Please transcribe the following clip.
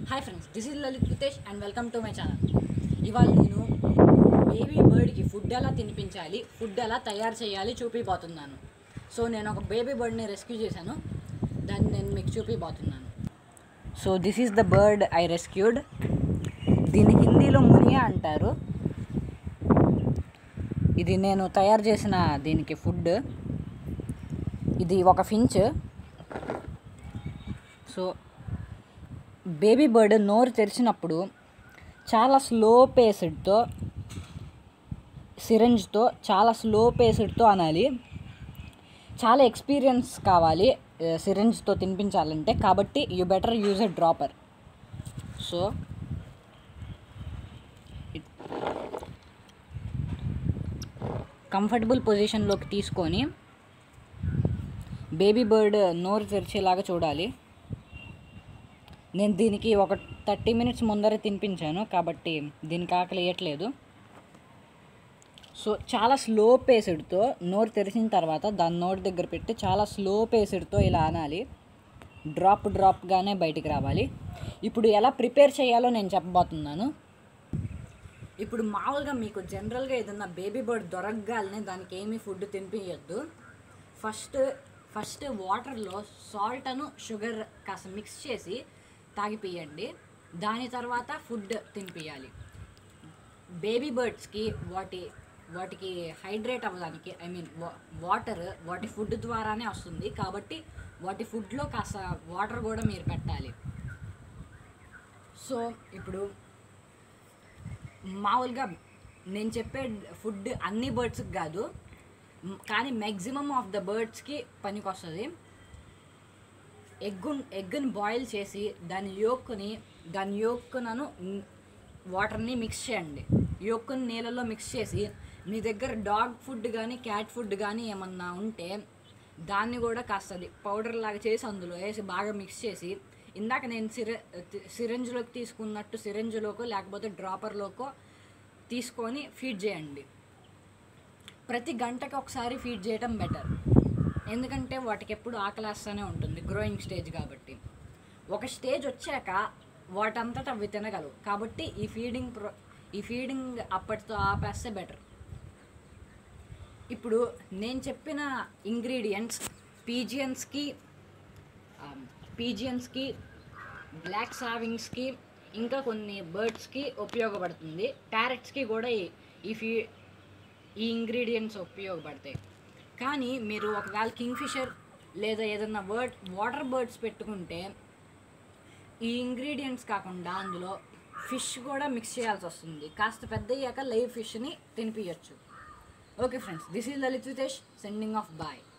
hi friends this is Lalith Hitesh and welcome to my channel ఇవాళ నేను baby బర్డ్కి food ఎలా తినిపించాలి ఫుడ్ ఎలా తయారు చేయాలి చూపిపోతున్నాను సో నేను ఒక బేబీ బర్డ్ని రెస్క్యూ చేశాను దాన్ని నేను మీకు చూపిపోతున్నాను so this is the bird I rescued దీన్ని హిందీలో మునియా అంటారు ఇది నేను తయారు చేసిన దీనికి ఫుడ్ ఇది ఒక ఫించ్ సో బేబీ బర్డ్ నోరు తెరిచినప్పుడు చాలా స్లో పేస్డ్తో సిరంజ్తో చాలా స్లో పేస్డ్తో అనాలి చాలా ఎక్స్పీరియన్స్ కావాలి సిరంజ్తో తినిపించాలంటే కాబట్టి you better use a dropper so comfortable పొజిషన్లోకి తీసుకొని బేబీ బర్డ్ నోరు తెరిచేలాగా చూడాలి నేను దీనికి ఒక థర్టీ మినిట్స్ ముందరే తినిపించాను కాబట్టి దీనికి ఆకలి వేయట్లేదు సో చాలా స్లో పేస్డ్తో నోరు తెరిచిన తర్వాత దాని నోటి దగ్గర పెట్టి చాలా స్లో పేస్డ్తో ఇలా అనాలి డ్రాప్ డ్రాప్గానే బయటికి రావాలి ఇప్పుడు ఎలా ప్రిపేర్ చేయాలో నేను చెప్పబోతున్నాను ఇప్పుడు మామూలుగా మీకు జనరల్గా ఏదన్నా బేబీ బర్డ్ దొరకగానే దానికి ఏమీ ఫుడ్ తినిపించద్దు ఫస్ట్ ఫస్ట్ వాటర్లో సాల్ట్ అను షుగర్ కాస్త మిక్స్ చేసి తాగిపియండి దాని తర్వాత ఫుడ్ తినిపించాలి బేబీ బర్డ్స్కి వాటి వాటికి హైడ్రేట్ అవ్వడానికి ఐ మీన్ వాటర్ వాటి ఫుడ్ ద్వారానే వస్తుంది కాబట్టి వాటి ఫుడ్లో కాస్త వాటర్ కూడా మీరు పెట్టాలి సో ఇప్పుడు మామూలుగా నేను చెప్పే ఫుడ్ అన్ని బర్డ్స్కి కాదు మ్, కానీ మ్యాక్సిమం ఆఫ్ ద బర్డ్స్కి పనికొస్తుంది ఎగ్గు ఎగ్గుని బాయిల్ చేసి దాని యోక్కుని దాని యోక్కునను వాటర్ని మిక్స్ చేయండి యోక్కుని నీళ్ళలో మిక్స్ చేసి మీ దగ్గర డాగ్ ఫుడ్ కానీ క్యాట్ ఫుడ్ కానీ ఏమన్నా ఉంటే దాన్ని కూడా కాస్త అది పౌడర్ లాగా చేసి అందులో వేసి బాగా మిక్స్ చేసి ఇందాక నేను సిర సిరంజ్లోకి తీసుకున్నట్టు సిరంజ్లోకో లేకపోతే డ్రాపర్లోకో తీసుకొని ఫీడ్ చేయండి ప్రతి గంటకి ఒకసారి ఫీడ్ చేయటం బెటర్ ఎందుకంటే వాటికి ఎప్పుడు ఆకలేస్తూనే ఉంటుంది గ్రోయింగ్ స్టేజ్ కాబట్టి ఒక స్టేజ్ వచ్చాక వాటంతట అవి తినగలవు కాబట్టి ఈ ఫీడింగ్ ప్రో ఈ ఫీడింగ్ అప్పటితో ఆపేస్తే బెటర్ ఇప్పుడు నేను చెప్పిన ఇంగ్రీడియంట్స్ పీజియన్స్కి పీజియన్స్కి బ్లాక్ సావింగ్స్కి ఇంకా కొన్ని బర్డ్స్కి ఉపయోగపడుతుంది ప్యారెట్స్కి కూడా ఈ- ఈ ఫీ ఈ ఇంగ్రీడియంట్స్ ఉపయోగపడతాయి కానీ మీరు ఒకవేళ కింగ్ఫిషర్ లేదా ఏదన్నా వర్డ్ వాటర్ బర్డ్స్ పెట్టుకుంటే ఈ ఇంగ్రీడియంట్స్ కాకుండా అందులో ఫిష్ కూడా మిక్స్ చేయాల్సి వస్తుంది కాస్త పెద్ద అయ్యాక లైవ్ ఫిష్ని తినిపించచ్చు okay friends this is Lalith Hitesh signing off bye